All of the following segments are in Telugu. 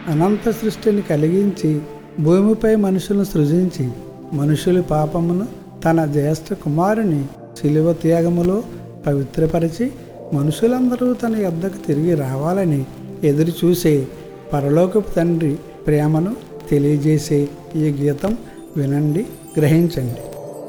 అనంత సృష్టిని కలిగించి భూమిపై మనుషులను సృజించి మనుషుల పాపమును తన జ్యేష్ఠ కుమారుని శిలువ త్యాగములో పవిత్రపరిచి మనుషులందరూ తన యొద్దకు తిరిగి రావాలని ఎదురు చూసే పరలోకపు తండ్రి ప్రేమను తెలియజేసే ఈ గీతం వినండి గ్రహించండి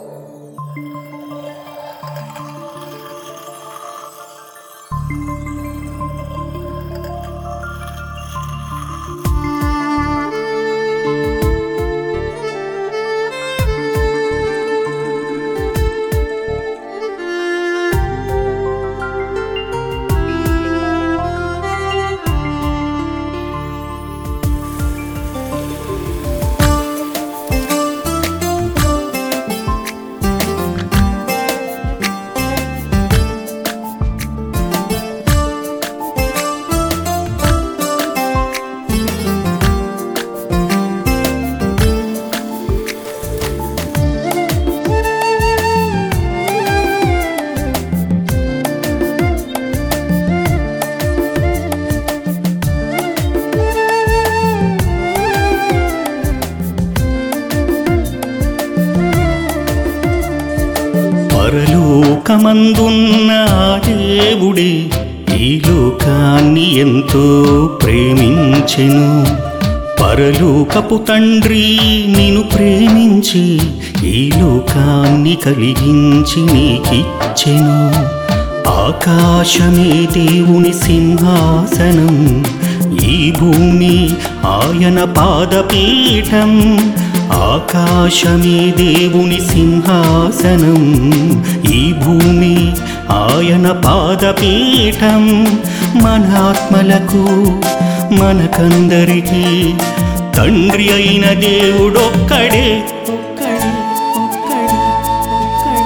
పరలోకమందున్న ఆ దేవుడే ఈ లోకాన్ని ఎంతో ప్రేమించెను పరలోకపు తండ్రి నిన్ను ప్రేమించి ఈ లోకాన్ని కలిగించి నీకిచ్చెను ఆకాశమే దేవుని సింహాసనం ఈ భూమి ఆయన పాదపీఠం ఆకాశమే దేవుని సింహాసనం ఈ భూమి ఆయన పాదపీఠం మన ఆత్మలకు మనకందరికీ తండ్రి అయిన దేవుడొక్కడే ఒక్కడే ఒక్కడే ఒక్కడే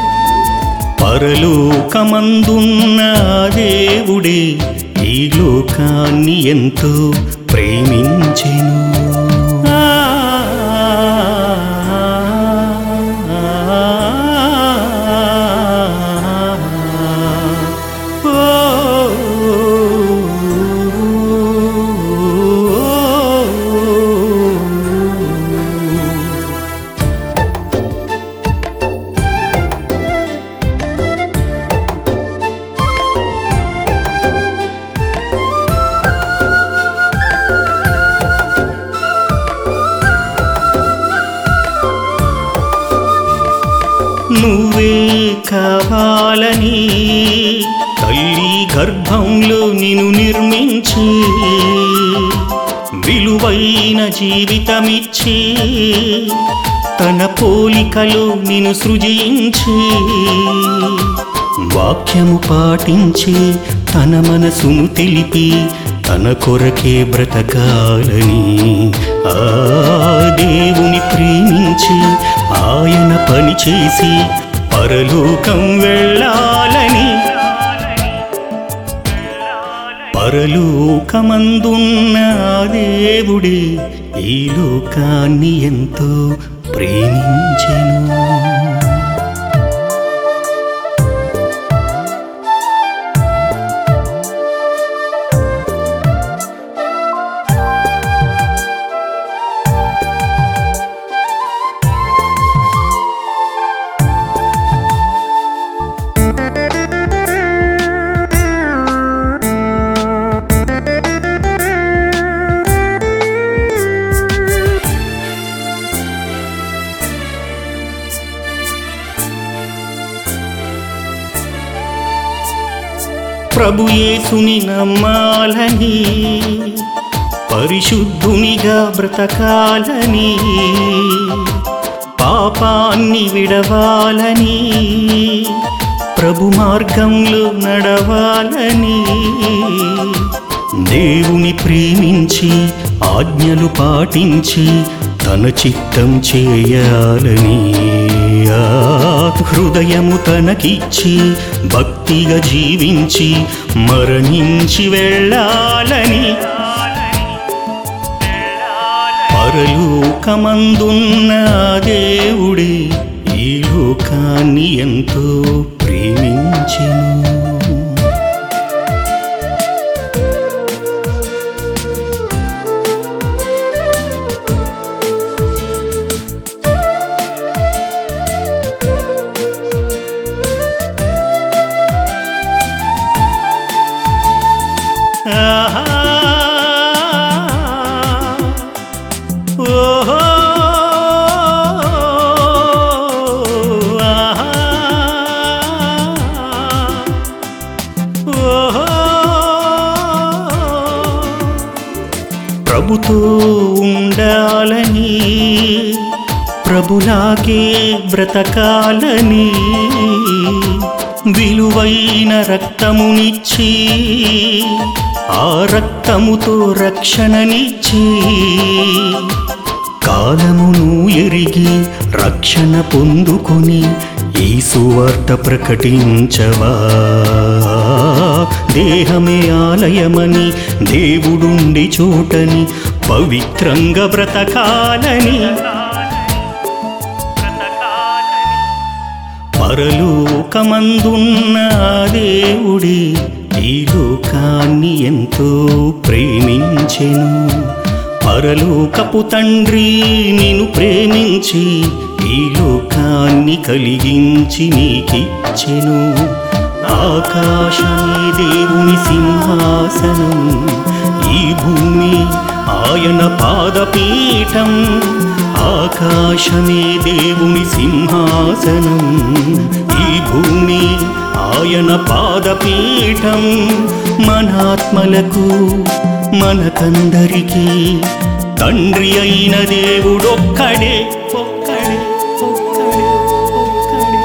పరలోకమందున్న ఆ దేవుడే ఈ లోకాన్ని ఎంతో ప్రేమించెను ఆ, ఓ నువ్వే కావాలని తల్లి గర్భంలో నిన్ను నిర్మించి విలువైన జీవితమిచ్చి తన పోలికలో నిన్ను సృజించి వాక్యము పాటించి తన మనసును తెలిపి తన కొరకే బ్రతకాలని ఆ దేవుని ప్రేమించి ఆయన పని చేసి పరలోకం వెళ్ళాలని పరలోకమందున్న ఆ దేవుడే ఈ లోకాన్ని ఎంతో ప్రేమించెను ప్రభు యేసుని నమ్మాలని పరిశుద్ధునిగా బ్రతకాలని పాపాన్ని విడవాలని ప్రభు మార్గంలో నడవాలని దేవుని ప్రేమించి ఆజ్ఞలు పాటించి తన చిత్తం చేయాలని ఆ హృదయము తనకిచ్చి భక్తిగా జీవించి మరణించి వెళ్ళాలని పరలోకమందున్న ఆ దేవుడే ఈ లోకాన్ని ఎంతో ప్రేమించెను ప్రభుతో ఉండాలని ప్రభులాగే బ్రతకాలని విలువైన రక్తమునిచ్చి ఆ రక్తముతో రక్షణనిచ్చి కాలమును ఎరిగి రక్షణ పొందుకొని ఈ సువార్త ప్రకటించవా దేహమే ఆలయమని దేవుడుండి చోటని పవిత్రంగా బ్రతకాలని పరలోకమందున్న ఆ దేవుడే ఈ లోకాన్ని ఎంతో ప్రేమించెను పరలోకపు తండ్రి నిన్ను ప్రేమించి ఈ లోకాన్ని కలిగించి నీకిచ్చెను ఆకాశమే దేవుని సింహాసనం ఈ భూమి ఆయన పాదపీఠం ఆకాశమే దేవుని సింహాసనం ఈ భూమి ఆయన పాదపీఠం మన ఆత్మలకు మనకందరికీ తండ్రి అయిన దేవుడొక్కడే ఒక్కడే ఒక్కడే ఒక్కడే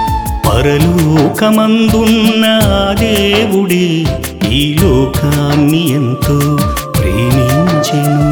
పరలోకమందున్న ఆ దేవుడే ఈ లోకాన్ని ఎంతో ప్రేమించెను